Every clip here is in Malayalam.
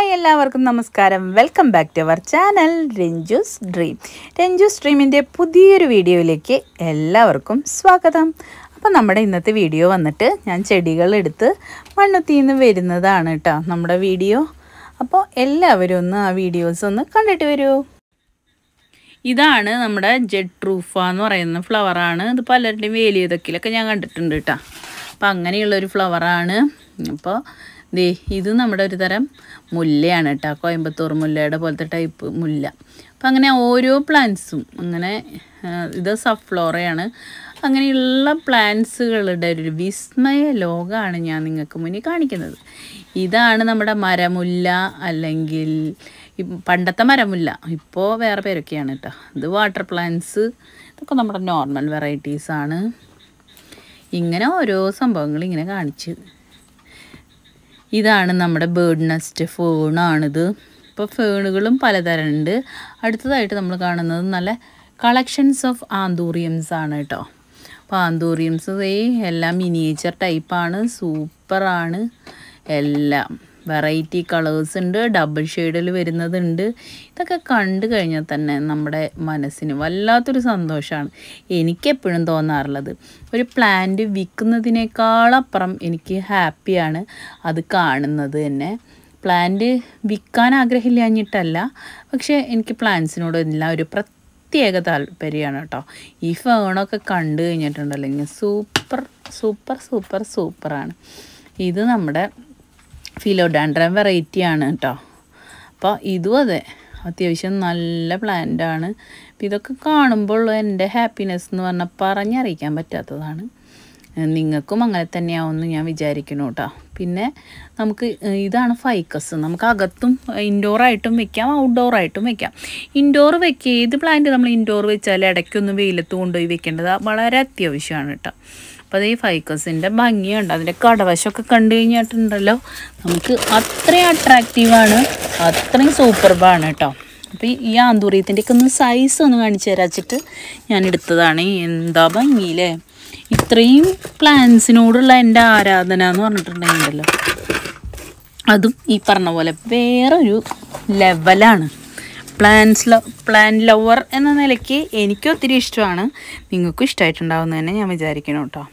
ഹായ് എല്ലാവർക്കും നമസ്കാരം welcome back to our channel Ranjus dream Ranjus ഡ്രീമിൻ്റെ പുതിയൊരു വീഡിയോയിലേക്ക് എല്ലാവർക്കും സ്വാഗതം അപ്പോൾ നമ്മുടെ ഇന്നത്തെ വീഡിയോ വന്നിട്ട് ഞാൻ ചെടികൾ എടുത്ത് മണ്ണുത്തിന്ന് വരുന്നതാണ് കേട്ടോ നമ്മുടെ വീഡിയോ അപ്പോൾ എല്ലാവരും ഒന്ന് ആ വീഡിയോസ് ഒന്ന് കണ്ടിട്ട് വരൂ ഇതാണ് നമ്മുടെ ജെഡ് ട്രൂഫ എന്ന് പറയുന്ന ഫ്ലവറാണ് ഇത് പലരുടെയും വേലിയതൊക്കിലൊക്കെ ഞാൻ കണ്ടിട്ടുണ്ട് കേട്ടോ അപ്പം അങ്ങനെയുള്ളൊരു ഫ്ലവറാണ് അപ്പോൾ ദേ ഇത് നമ്മുടെ ഒരു തരം മുല്ലയാണ് കേട്ടോ കോയമ്പത്തൂർ മുല്ലയുടെ പോലത്തെ ടൈപ്പ് മുല്ല അപ്പം അങ്ങനെ ഓരോ പ്ലാന്റ്സും അങ്ങനെ ആ, ഇത് സഫ്ലോറയാണ് അങ്ങനെയുള്ള പ്ലാന്റ്സുകളുടെ ഒരു വിസ്മയ ലോകമാണ് ഞാൻ നിങ്ങൾക്ക് മുന്നിൽ കാണിക്കുന്നത് ഇതാണ് നമ്മുടെ മരമുല്ല അല്ലെങ്കിൽ ഈ പണ്ടത്തെ മരമുല്ല ഇപ്പോൾ വേറെ പേരൊക്കെയാണ് കേട്ടോ ഇത് വാട്ടർ പ്ലാന്റ്സ് ഇതൊക്കെ നമ്മുടെ നോർമൽ വെറൈറ്റീസാണ് ഇങ്ങനെ ഓരോ സംഭവങ്ങൾ ഇങ്ങനെ കാണിച്ച് ഇതാണ് നമ്മുടെ ബേർഡ് നെസ്റ്റ് ഫേണാണിത് ഇപ്പോൾ ഫേണുകളും പലതരം ഉണ്ട് അടുത്തതായിട്ട് നമ്മൾ കാണുന്നത് നല്ല കളക്ഷൻസ് ഓഫ് ആന്തൂറിയംസ് ആണ് കേട്ടോ അപ്പോൾ ആന്തൂറിയംസ് ഈ എല്ലാം മിനിയേച്ചർ ടൈപ്പാണ് സൂപ്പറാണ് എല്ലാം വെറൈറ്റി കളേഴ്സ് ഉണ്ട് ഡബിൾ ഷെയ്ഡിൽ വരുന്നതുണ്ട് ഇതൊക്കെ കണ്ടു കഴിഞ്ഞാൽ തന്നെ നമ്മുടെ മനസ്സിന് വല്ലാത്തൊരു സന്തോഷമാണ് എനിക്കെപ്പോഴും തോന്നാറുള്ളത് ഒരു പ്ലാന്റ് വിൽക്കുന്നതിനേക്കാളപ്പുറം എനിക്ക് ഹാപ്പിയാണ് അത് കാണുന്നത് തന്നെ പ്ലാന്റ് വിൽക്കാൻ ആഗ്രഹമില്ലാഞ്ഞിട്ടല്ല പക്ഷേ എനിക്ക് പ്ലാന്റ്സിനോട് എല്ലാം ഒരു പ്രത്യേക താല്പര്യമാണ് കേട്ടോ ഈ ഫേണൊക്കെ കണ്ടു കഴിഞ്ഞിട്ടുണ്ടല്ലോ ഇങ്ങനെ സൂപ്പർ സൂപ്പർ സൂപ്പർ സൂപ്പറാണ് ഇത് നമ്മുടെ ഫിലോഡാൻഡ്രൻ വെറൈറ്റി ആണ് കേട്ടോ അപ്പോൾ ഇതും അതെ അത്യാവശ്യം നല്ല പ്ലാന്റ് ആണ് അപ്പം ഇതൊക്കെ കാണുമ്പോൾ എൻ്റെ ഹാപ്പിനെസ് എന്ന് പറഞ്ഞാൽ പറഞ്ഞറിയിക്കാൻ പറ്റാത്തതാണ് നിങ്ങൾക്കും അങ്ങനെ തന്നെയാവുമെന്ന് ഞാൻ വിചാരിക്കുന്നു കേട്ടോ പിന്നെ നമുക്ക് ഇതാണ് ഫൈക്കസ് നമുക്ക് അകത്തും ഇൻഡോറായിട്ടും വെക്കാം ഔട്ട്ഡോറായിട്ടും വെക്കാം ഇൻഡോർ വെക്കുക ഏത് പ്ലാന്റ് നമ്മൾ ഇൻഡോർ വെച്ചാൽ ഇടയ്ക്കൊന്ന് വെയിലത്ത് കൊണ്ടുപോയി വെക്കേണ്ടത് വളരെ അത്യാവശ്യമാണ് കേട്ടോ അപ്പോൾ അത് ഈ ഫൈക്കസിൻ്റെ ഭംഗിയുണ്ട് അതിൻ്റെ കടവശമൊക്കെ കണ്ടു കഴിഞ്ഞിട്ടുണ്ടല്ലോ നമുക്ക് അത്രയും അട്രാക്റ്റീവാണ് അത്രയും സൂപ്പർബാണ് കേട്ടോ അപ്പോൾ ഈ- ഈ ആന്തൂറിയത്തിൻ്റെയൊക്കെ ഒന്ന് സൈസ് ഒന്ന് കാണിച്ചു തരാച്ചിട്ട് ഞാൻ എടുത്തതാണ് എന്താ ഭംഗിയില്ലേ ഇത്രയും പ്ലാന്റ്സിനോടുള്ള എൻ്റെ ആരാധന എന്ന് പറഞ്ഞിട്ടുണ്ടെങ്കിലല്ലോ അതും ഈ പറഞ്ഞ പോലെ വേറൊരു ലെവലാണ് പ്ലാന്റ്സ് ലവ് പ്ലാൻ ലവർ എന്ന നിലയ്ക്ക് എനിക്കും ഒത്തിരി ഇഷ്ടമാണ് നിങ്ങൾക്കും ഇഷ്ടമായിട്ടുണ്ടാവുമെന്ന് തന്നെ ഞാൻ വിചാരിക്കണം കേട്ടോ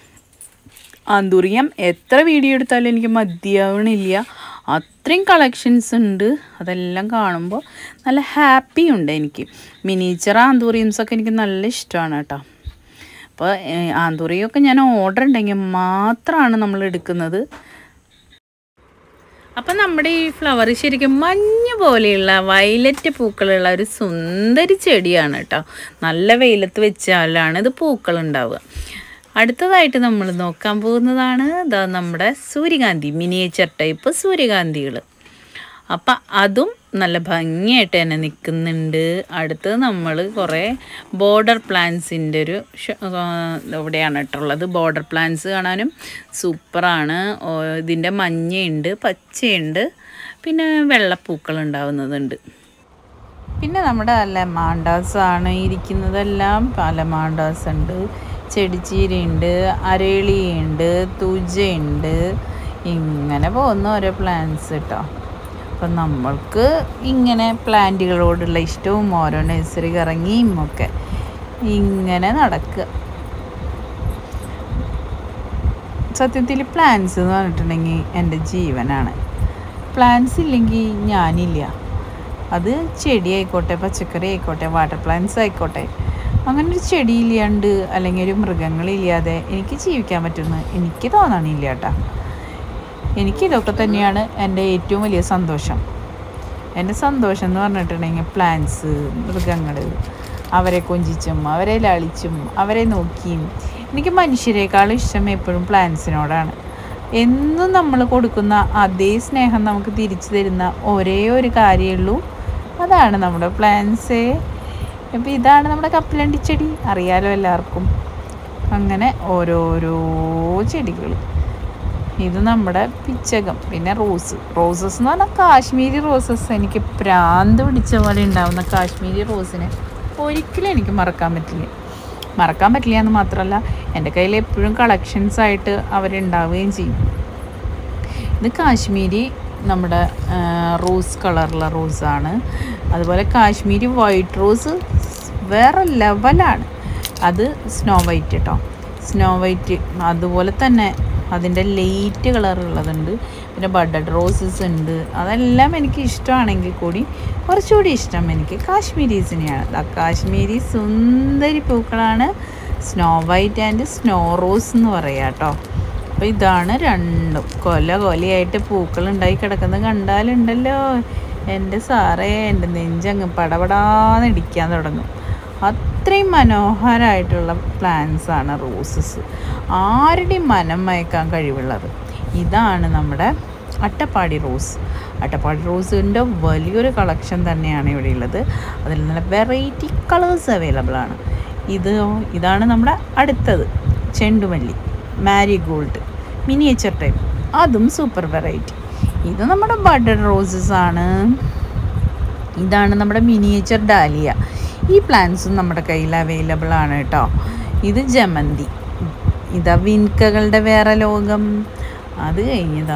ആന്തൂറിയം എത്ര വീഡിയോ എടുത്താലും എനിക്ക് മതിയാവണില്ല അത്രയും കളക്ഷൻസ് ഉണ്ട് അതെല്ലാം കാണുമ്പോൾ നല്ല ഹാപ്പി ഉണ്ട് എനിക്ക് മിനിച്ചർ ആന്തൂറിയംസൊക്കെ എനിക്ക് നല്ല ഇഷ്ടമാണ് കേട്ടോ അപ്പോൾ ആന്തൂറിയൊക്കെ ഞാൻ ഓർഡർ ഉണ്ടെങ്കിൽ മാത്രമാണ് നമ്മൾ എടുക്കുന്നത് അപ്പം നമ്മുടെ ഈ ഫ്ലവർ ശരിക്കും മഞ്ഞ പോലെയുള്ള വയലറ്റ് പൂക്കളുള്ള ഒരു സുന്ദരി ചെടിയാണ് കേട്ടോ നല്ല വെയിലത്ത് വെച്ചാലാണ് ഇത് പൂക്കൾ ഉണ്ടാവുക അടുത്തതായിട്ട് നമ്മൾ നോക്കാൻ പോകുന്നതാണ് ഇതാ നമ്മുടെ സൂര്യകാന്തി മിനിയേച്ചർ ടൈപ്പ് സൂര്യകാന്തികൾ അപ്പം അതും നല്ല ഭംഗിയായിട്ട് തന്നെ നിൽക്കുന്നുണ്ട് അടുത്തത് നമ്മൾ കുറേ ബോർഡർ പ്ലാന്റ്സിൻ്റെ ഒരു ഷ- ആ, ഇവിടെയാണ് കേട്ടുള്ളത് ബോർഡർ പ്ലാന്റ്സ് കാണാനും സൂപ്പറാണ് ഓ, ഇതിൻ്റെ മഞ്ഞയുണ്ട് പച്ചയുണ്ട് പിന്നെ വെള്ളപ്പൂക്കൾ ഉണ്ടാവുന്നതുണ്ട് പിന്നെ നമ്മുടെ ലമാണ്ടാസ് ആണ് ഇരിക്കുന്നതെല്ലാം ലമാണ്ടാസ് ഉണ്ട് ചെടിച്ചീരയുണ്ട് അരളിയുണ്ട് തുജയുണ്ട് ഇങ്ങനെ പോകുന്ന ഓരോ പ്ലാന്റ്സ് കേട്ടോ അപ്പം നമ്മൾക്ക് ഇങ്ങനെ പ്ലാന്റുകളോടുള്ള ഇഷ്ടവും ഓരോ നഴ്സറി ഇറങ്ങിയും ഒക്കെ ഇങ്ങനെ നടക്കുക സത്യത്തിൽ പ്ലാന്റ്സ് എന്ന് പറഞ്ഞിട്ടുണ്ടെങ്കിൽ എൻ്റെ ജീവനാണ് പ്ലാന്റ്സ് ഇല്ലെങ്കിൽ ഞാനില്ല അത് ചെടി ആയിക്കോട്ടെ പച്ചക്കറി ആയിക്കോട്ടെ വാട്ടർ പ്ലാന്റ്സ് ആയിക്കോട്ടെ അങ്ങനെ ഒരു ചെടിയില്ലാണ്ട് അല്ലെങ്കിൽ ഒരു മൃഗങ്ങളില്ലാതെ എനിക്ക് ജീവിക്കാൻ പറ്റുമെന്ന് എനിക്ക് തോന്നണില്ല കേട്ടോ എനിക്ക് ഇതൊക്കെ തന്നെയാണ് എൻ്റെ ഏറ്റവും വലിയ സന്തോഷം എൻ്റെ സന്തോഷം എന്ന് പറഞ്ഞിട്ടുണ്ടെങ്കിൽ പ്ലാന്റ്സ് മൃഗങ്ങൾ അവരെ കൊഞ്ചിച്ചും അവരെ ലാളിച്ചും അവരെ നോക്കിയും എനിക്ക് മനുഷ്യരെക്കാളും ഇഷ്ടം എപ്പോഴും പ്ലാന്റ്സിനോടാണ് എന്നും നമ്മൾ കൊടുക്കുന്ന അതേ സ്നേഹം നമുക്ക് തിരിച്ചു തരുന്ന ഒരേ ഒരു കാര്യമുള്ളൂ അതാണ് നമ്മുടെ പ്ലാന്റ്സേ അപ്പോൾ ഇതാണ് നമ്മുടെ കപ്പലണ്ടി ചെടി അറിയാലോ എല്ലാവർക്കും അങ്ങനെ ഓരോരോ ചെടികൾ ഇത് നമ്മുടെ പിച്ചകം പിന്നെ റോസ് റോസസ് എന്ന് പറഞ്ഞാൽ കാശ്മീരി റോസസ് എനിക്ക് പ്രാന്ത് പിടിച്ച പോലെ ഉണ്ടാവുന്ന കാശ്മീരി റോസിനെ ഒരിക്കലും എനിക്ക് മറക്കാൻ പറ്റില്ല മറക്കാൻ പറ്റില്ല എന്ന് മാത്രമല്ല എൻ്റെ കയ്യിൽ എപ്പോഴും കളക്ഷൻസ് ആയിട്ട് അവരുണ്ടാവുകയും ചെയ്യും ഇത് കാശ്മീരി നമ്മുടെ ആ, റോസ് കളറുള്ള റോസാണ് അതുപോലെ കാശ്മീരി വൈറ്റ് റോസ് വേറെ ലെവലാണ് അത് സ്നോ വൈറ്റ് കേട്ടോ സ്നോ വൈറ്റ് അതുപോലെ തന്നെ അതിൻ്റെ ലൈറ്റ് കളറുള്ളതുണ്ട് പിന്നെ ബഡഡ് റോസസ് ഉണ്ട് അതെല്ലാം എനിക്ക് ഇഷ്ടമാണെങ്കിൽ കൂടി കുറച്ചുകൂടി ഇഷ്ടം എനിക്ക് കാശ്മീരീസിനെയാണ് ദാ കാശ്മീരി സുന്ദരി പൂക്കളാണ് snow white and snow rose എന്ന് പറയാം കേട്ടോ അപ്പോൾ ഇതാണ് രണ്ടും കൊല കൊലയായിട്ട് പൂക്കൾ ഉണ്ടായി കിടക്കുന്നത് കണ്ടാലുണ്ടല്ലോ എൻ്റെ സാറേ എൻ്റെ നെഞ്ചങ്ങ് പടപടാന്ന് ഇടിക്കാൻ തുടങ്ങും അത്രയും മനോഹരമായിട്ടുള്ള പ്ലാന്റ്സ് ആണ് റോസസ് ആരുടെയും മനം മയക്കാൻ കഴിവുള്ളത് ഇതാണ് നമ്മുടെ അട്ടപ്പാടി റോസ് അട്ടപ്പാടി റോസിൻ്റെ വലിയൊരു കളക്ഷൻ തന്നെയാണ് ഇവിടെ ഉള്ളത് അതിൽ നല്ല വെറൈറ്റി കളേഴ്സ് അവൈലബിൾ ആണ് ഇത് ഇതാണ് നമ്മുടെ അടുത്തത് ചെണ്ടുമല്ലി മാരിഗോൾഡ് മിനിയേച്ചർ ടൈപ്പ് അതും സൂപ്പർ വെറൈറ്റി ഇത് നമ്മുടെ ബഡഡ് റോസസ് ആണ് ഇതാണ് നമ്മുടെ മിനിയേച്ചർ ഡാലിയ ഈ പ്ലാന്റ്സും നമ്മുടെ കയ്യിൽ അവൈലബിൾ ആണ് കേട്ടോ ഇത് ജമന്തി ഇതാ വിൻകകളുടെ വേറെ ലോകം അത് കഴിഞ്ഞതാ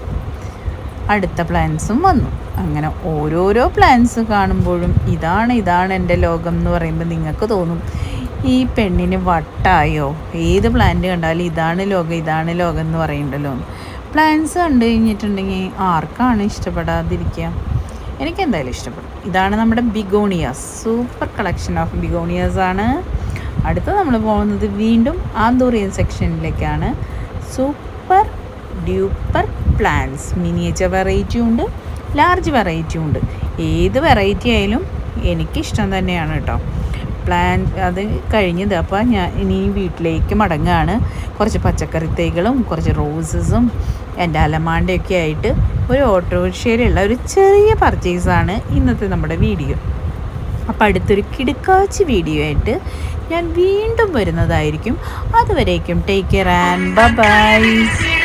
അടുത്ത പ്ലാൻസും വന്നു അങ്ങനെ ഓരോരോ പ്ലാൻസ് കാണുമ്പോഴും ഇതാണ് ഇതാണ് എൻ്റെ ലോകം എന്ന് പറയുമ്പോൾ നിങ്ങൾക്ക് തോന്നും ഈ പെണ്ണിന് വട്ടായോ ഏത് പ്ലാന്റ് കണ്ടാലും ഇതാണ് ലോകം ഇതാണ് ലോകം എന്ന് പറയുന്നുണ്ടല്ലോ പ്ലാൻസ് കണ്ടു കഴിഞ്ഞിട്ടുണ്ടെങ്കിൽ ആർക്കാണ് ഇഷ്ടപ്പെടാതിരിക്കുക എനിക്ക് എന്തായാലും ഇഷ്ടപ്പെടും ഇതാണ് നമ്മുടെ begonias super collection of begonias ആണ് അടുത്ത നമ്മൾ പോകുന്നത് വീണ്ടും ആന്തൂറിയൻ സെക്ഷനിലേക്കാണ് super duper plants miniature variety ഉണ്ട് ലാർജ് വെറൈറ്റി ഉണ്ട് ഏത് വെറൈറ്റി ആയാലും എനിക്കിഷ്ടം തന്നെയാണ് കേട്ടോ പ്ലാൻ അത് കഴിഞ്ഞത് അപ്പോൾ ഞാൻ ഇനി വീട്ടിലേക്ക് മടങ്ങുകയാണ് കുറച്ച് പച്ചക്കറി തൈകളും കുറച്ച് റോസസും എൻ്റെ അലമാണ്ടയൊക്കെ ആയിട്ട് ഒരു ഓട്ടോറിക്ഷയിലുള്ള ഒരു ചെറിയ പർച്ചേസാണ് ഇന്നത്തെ നമ്മുടെ വീഡിയോ അപ്പോൾ അടുത്തൊരു കിടുക്കാച്ചി വീഡിയോ ആയിട്ട് ഞാൻ വീണ്ടും വരുന്നതായിരിക്കും അതുവരേക്കും ടേക്ക് കെയർ ആൻഡ് ബൈ